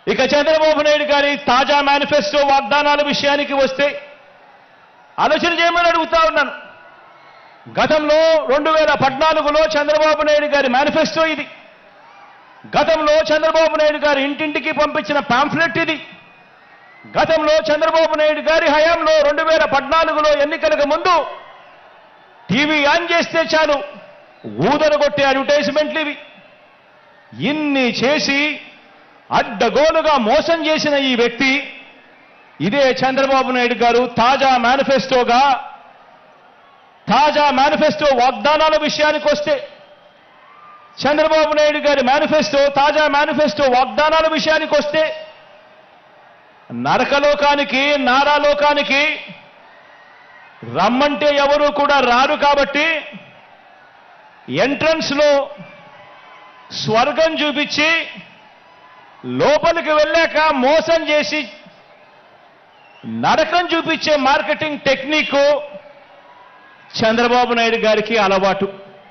ఇక చంద్రబాబు నాయుడు గారి తాజా మేనిఫెస్టో వాగ్దానాల విషయానికి వస్తే ఆలోచన చేయమని అడుగుతా ఉన్నాను గతంలో రెండు వేల పద్నాలుగులో చంద్రబాబు నాయుడు గారి మేనిఫెస్టో ఇది గతంలో చంద్రబాబు నాయుడు గారు ఇంటింటికి పంపించిన పాంఫ్లెట్ ఇది గతంలో చంద్రబాబు నాయుడు గారి హయాంలో రెండు వేల పద్నాలుగులో ఎన్నికలకు ముందు టీవీ ఆన్ చేస్తే చాలు ఊదర కొట్టే అడ్వర్టైజ్మెంట్లు ఇవి ఇన్ని చేసి అడ్డగోలుగా మోసం చేసిన ఈ వ్యక్తి ఇదే చంద్రబాబు నాయుడు గారు తాజా మేనిఫెస్టోగా తాజా మేనిఫెస్టో వాగ్దానాల విషయానికి వస్తే చంద్రబాబు నాయుడు గారి మేనిఫెస్టో తాజా మేనిఫెస్టో వాగ్దానాల విషయానికి వస్తే నరకలోకానికి నారాలోకానికి రమ్మంటే ఎవరు కూడా రారు కాబట్టి ఎంట్రన్స్ లో స్వర్గం చూపించి లోపలికి వెళ్ళాక మోసం చేసి నరకం చూపించే మార్కెటింగ్ టెక్నిక్ చంద్రబాబు నాయుడు గారికి అలవాటు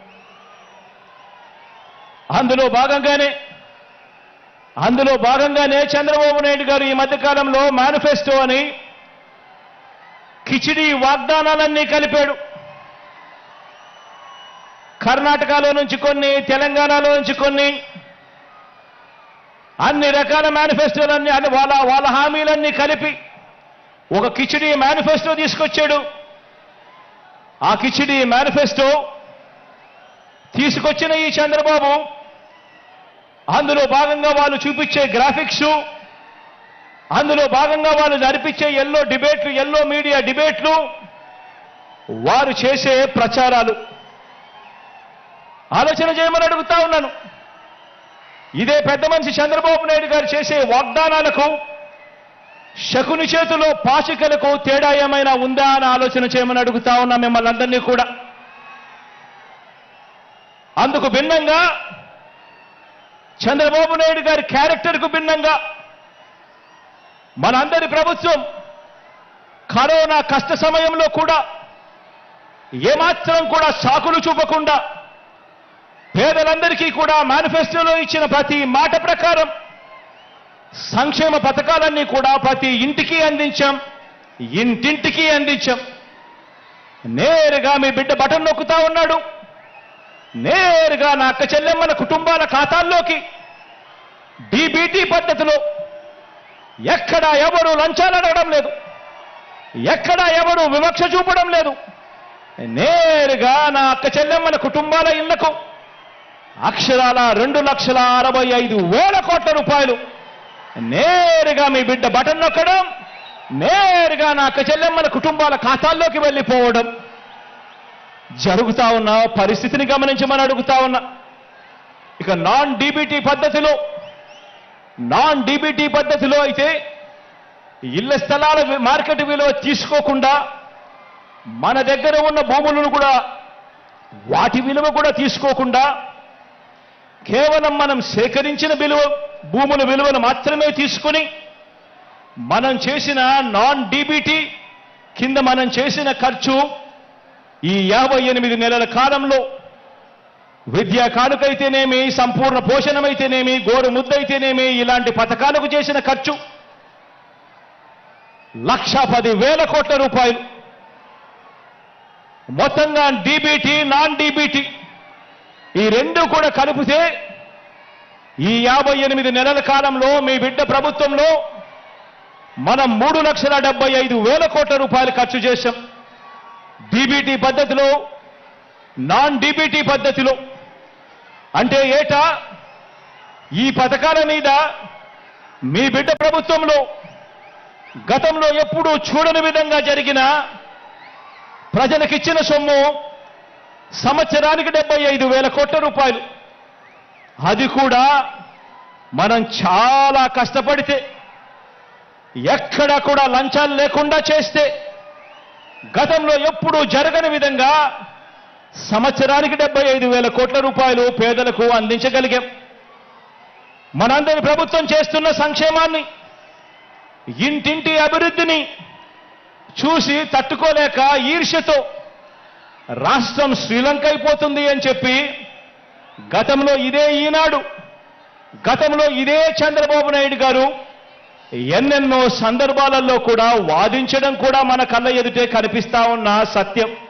అందులో భాగంగానే అందులో భాగంగానే చంద్రబాబు నాయుడు గారు ఈ మధ్యకాలంలో మేనిఫెస్టో అని కిచిడి వాగ్దానాలన్నీ కలిపాడు కర్ణాటకలో నుంచి కొన్ని తెలంగాణలో నుంచి కొన్ని అన్ని రకాల మేనిఫెస్టోలన్నీ అన్ని వాళ్ళ వాళ్ళ హామీలన్నీ కలిపి ఒక కిచిడి మేనిఫెస్టో తీసుకొచ్చాడు ఆ కిచిడి మేనిఫెస్టో తీసుకొచ్చిన ఈ చంద్రబాబు అందులో భాగంగా వాళ్ళు చూపించే గ్రాఫిక్స్ అందులో భాగంగా వాళ్ళు నడిపించే ఎల్లో డిబేట్లు ఎల్లో మీడియా డిబేట్లు వారు చేసే ప్రచారాలు ఆలోచన చేయమని అడుగుతా ఉన్నాను ఇదే పెద్ద మనిషి చంద్రబాబు నాయుడు గారు చేసే వాగ్దానాలకు శకుని చేతిలో పాచికలకు తేడా ఏమైనా ఉందా అని ఆలోచన చేయమని అడుగుతా ఉన్నా మిమ్మల్ని అందరినీ కూడా అందుకు భిన్నంగా చంద్రబాబు నాయుడు గారి క్యారెక్టర్కు భిన్నంగా మనందరి ప్రభుత్వం కరోనా కష్ట సమయంలో కూడా ఏమాత్రం కూడా సాకులు చూపకుండా పేదలందరికీ కూడా మేనిఫెస్టోలో ఇచ్చిన ప్రతి మాట ప్రకారం సంక్షేమ పథకాలన్నీ కూడా ప్రతి ఇంటికి అందించాం ఇంటింటికి అందించాం నేరుగా మీ బిడ్డ బటన్ నొక్కుతా ఉన్నాడు నేరుగా నా అక్క చెల్లెమ్మల కుటుంబాల ఖాతాల్లోకి డీబీటీ పద్ధతిలో ఎక్కడా ఎవరు లంచాలు అడగడం లేదు ఎక్కడా ఎవరు వివక్ష చూపడం లేదు నేరుగా నా అక్క చెల్లెమ్మల కుటుంబాల ఇళ్లకు అక్షరాల రెండు లక్షల అరవై ఐదు వేల కోట్ల రూపాయలు నేరుగా మీ బిడ్డ బటన్ నొక్కడం నేరుగా నా అక్క చెల్లెమ్మల కుటుంబాల ఖాతాల్లోకి వెళ్ళిపోవడం జరుగుతా ఉన్న పరిస్థితిని గమనించమని అడుగుతా ఉన్నా ఇక నాన్ డీబీటీ పద్ధతిలో నాన్ డీబీటీ పద్ధతిలో అయితే ఇళ్ల స్థలాల వి- మార్కెట్ విలువ తీసుకోకుండా మన దగ్గర ఉన్న భూములను కూడా వాటి విలువ కూడా తీసుకోకుండా కేవలం మనం సేకరించిన విలువ భూముల విలువను మాత్రమే తీసుకుని మనం చేసిన నాన్ డీబీటీ కింద మనం చేసిన ఖర్చు ఈ యాభై ఎనిమిది నెలల కాలంలో విద్యా కానుకైతేనేమి సంపూర్ణ పోషణమైతేనేమి గోరు ముద్దైతేనేమి ఇలాంటి పథకాలకు చేసిన ఖర్చు లక్ష పది వేల కోట్ల రూపాయలు మొత్తంగా డీబీటీ నాన్ డీబీటీ ఈ రెండు కూడా కలిపితే ఈ యాభై ఎనిమిది నెలల కాలంలో మీ బిడ్డ ప్రభుత్వంలో మనం మూడు లక్షల డెబ్బై ఐదు వేల కోట్ల రూపాయలు ఖర్చు చేశాం డీబీటీ పద్ధతిలో నాన్ డీబీటీ పద్ధతిలో అంటే ఏటా ఈ పథకాల మీద మీ బిడ్డ ప్రభుత్వంలో గతంలో ఎప్పుడూ చూడని విధంగా జరిగిన ప్రజలకిచ్చిన సొమ్ము సంవత్సరానికి డెబ్బై ఐదు వేల కోట్ల రూపాయలు అది కూడా మనం చాలా కష్టపడితే ఎక్కడ కూడా లంచాలు లేకుండా చేస్తే గతంలో ఎప్పుడూ జరగని విధంగా సంవత్సరానికి డెబ్బై ఐదు వేల కోట్ల రూపాయలు పేదలకు అందించగలిగాం మనందరి ప్రభుత్వం చేస్తున్న సంక్షేమాన్ని ఇంటింటి అభివృద్ధిని చూసి తట్టుకోలేక ఈర్ష్యతో రాష్ట్రం శ్రీలంక అయిపోతుంది అని చెప్పి గతంలో ఇదే ఈనాడు గతంలో ఇదే చంద్రబాబు నాయుడు గారు ఎన్నెన్నో సందర్భాలలో కూడా వాదించడం కూడా మన కళ్ళ ఎదుటే కనిపిస్తా ఉన్న సత్యం